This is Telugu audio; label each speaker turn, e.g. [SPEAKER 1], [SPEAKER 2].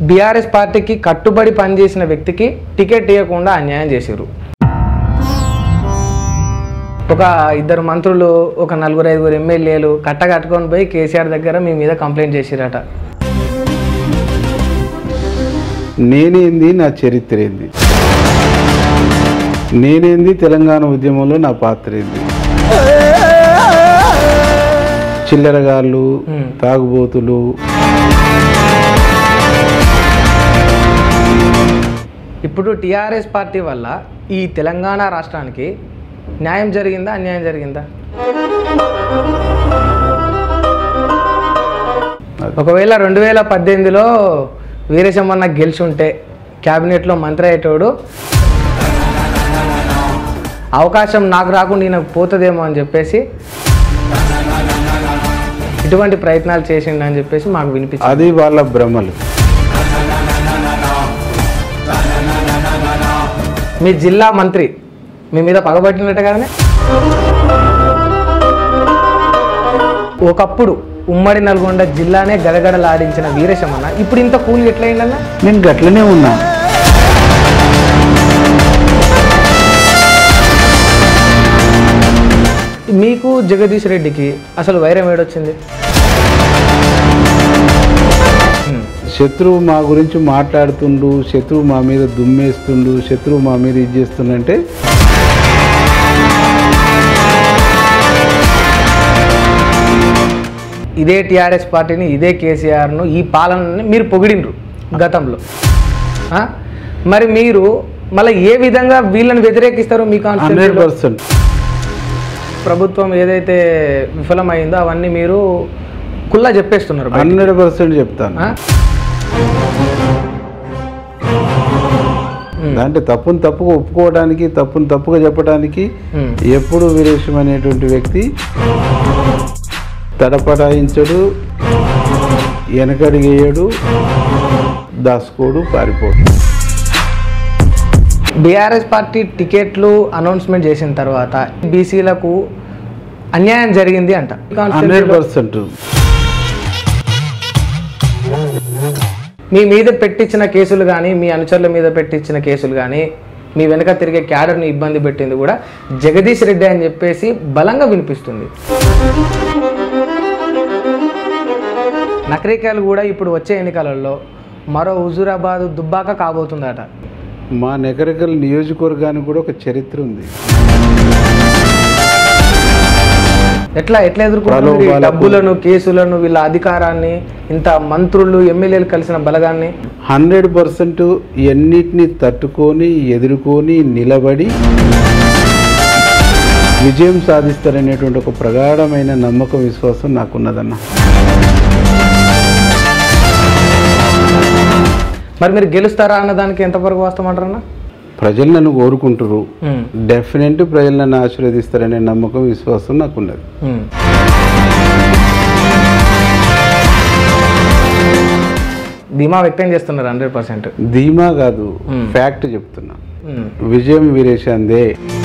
[SPEAKER 1] బీఆర్ఎస్ పార్టీకి కట్టుబడి పనిచేసిన వ్యక్తికి టికెట్ ఇవ్వకుండా అన్యాయం చేశారు ఒక ఇద్దరు మంత్రులు ఒక నలుగురు ఐదుగురు ఎమ్మెల్యేలు కట్ట కట్టుకొని పోయి కేసీఆర్ దగ్గర మీ మీద కంప్లైంట్ చేసిరట
[SPEAKER 2] నేనేంది నా చరిత్ర ఏంది నేనేంది తెలంగాణ ఉద్యమంలో నా పాత్ర ఏంది చిల్లరగాళ్ళు
[SPEAKER 1] Hmm.
[SPEAKER 2] తాగుబోతులు
[SPEAKER 1] ఇప్పుడు టీఆర్ఎస్ పార్టీ వల్ల ఈ తెలంగాణ రాష్ట్రానికి న్యాయం జరిగిందా అన్యాయం జరిగిందా ఒకవేళ రెండు వేల పద్దెనిమిదిలో వీరేశమన్న గెలిచి ఉంటే క్యాబినెట్లో మంత్రి అయ్యేటోడు అవకాశం నాకు రాకుండా ఈయనకు పోతుందేమో అని చెప్పేసి ఇటువంటి ప్రయత్నాలు చేసిండు అని చెప్పేసి మాకు వినిపించింది
[SPEAKER 2] అది వాళ్ళ భ్రమలు
[SPEAKER 1] మీ జిల్లా మంత్రి మీ మీద పగబట్టినట్టు కదనే ఒకప్పుడు ఉమ్మడి నల్గొండ జిల్లానే గడగడలాడించిన వీరేశమన్న ఇప్పుడు ఇంత కూలి ఎట్లయిందన్న
[SPEAKER 2] నేను గట్లనే ఉన్నా
[SPEAKER 1] మీకు జగదీష్ రెడ్డికి అసలు వైరం ఏడొచ్చింది హ్మ్.
[SPEAKER 2] శత్రువు మా గురించి మాట్లాడుతుండు శత్రువు మా మీద దుమ్మేస్తుండు శత్రువు మా మీద ఇది చేస్తుండంటే
[SPEAKER 1] ఇదే టీఆర్ఎస్ పార్టీని ఇదే కేసీఆర్ను ఈ పాలనని మీరు పొగిడినరు గతంలో ఆ? మరి మీరు మళ్ళీ ఏ విధంగా వీళ్ళని వ్యతిరేకిస్తారు మీ
[SPEAKER 2] హండ్రెడ్
[SPEAKER 1] కాన్స్టిట్యూన్సీలో
[SPEAKER 2] పర్సెంట్
[SPEAKER 1] ప్రభుత్వం ఏదైతే విఫలమైందో అవన్నీ మీరు కుల్లా చెప్పేస్తున్నారు బయటికి.
[SPEAKER 2] హండ్రెడ్ పర్సెంట్ చెప్తాను
[SPEAKER 1] ఆ? ఉమ్.
[SPEAKER 2] దాంట్లో తప్పును తప్పుగా ఒప్పుకోవడానికి తప్పును తప్పుగా చెప్పడానికి
[SPEAKER 1] ఉమ్.
[SPEAKER 2] ఎప్పుడు వీరేశం అనేటువంటి వ్యక్తి తడపటాయించడు వెనకడిగేయడు దాసుకోడు పారిపోడు
[SPEAKER 1] బీఆర్ఎస్ పార్టీ టికెట్లు అనౌన్స్మెంట్ చేసిన తర్వాత బీసీలకు అన్యాయం జరిగింది అంట
[SPEAKER 2] హండ్రెడ్ పర్సెంట్
[SPEAKER 1] మీ మీద పెట్టించిన కేసులు కానీ మీ అనుచరుల మీద పెట్టించిన కేసులు కానీ మీ వెనక తిరిగే క్యాడర్ని ఇబ్బంది పెట్టింది కూడా జగదీష్ రెడ్డి అని చెప్పేసి బలంగా వినిపిస్తుంది నకరికాయలు కూడా ఇప్పుడు వచ్చే ఎన్నికలలో మరో హుజూరాబాద్ దుబ్బాక కాబోతుందట
[SPEAKER 2] మా నెకరికల్ నియోజకవర్గానికి కూడా ఒక చరిత్ర ఉంది
[SPEAKER 1] ఎట్లా ఎట్లా ఎదుర్కొంటున్నారు ఈ
[SPEAKER 2] ప్రలోభాలకు-
[SPEAKER 1] డబ్బులను కేసులను వీళ్ళ అధికారాన్ని ఇంత మంత్రులు ఎమ్మెల్యేలు కలిసిన బలగాన్ని
[SPEAKER 2] హండ్రెడ్ పర్సెంట్ ఎన్నిటిని తట్టుకొని ఎదుర్కొని నిలబడి విజయం సాధిస్తారనేటువంటి ఒక ప్రగాఢమైన నమ్మకం విశ్వాసం నాకున్నదన్న
[SPEAKER 1] మరి మీరు గెలుస్తారా అన్న దానికి ఎంతవరకు వస్తామంటారన్న
[SPEAKER 2] ప్రజలు నన్ను కోరుకుంటారు డెఫినెట్ ప్రజలు నన్ను ఆశీర్వదిస్తారనే నమ్మకం విశ్వాసం నాకున్నది
[SPEAKER 1] ధీమా వ్యక్తం చేస్తున్నారు హండ్రెడ్ పర్సెంట్
[SPEAKER 2] ధీమా కాదు
[SPEAKER 1] Hmm.
[SPEAKER 2] ఫ్యాక్ట్ చెప్తున్నా విజయం వీరేశాందే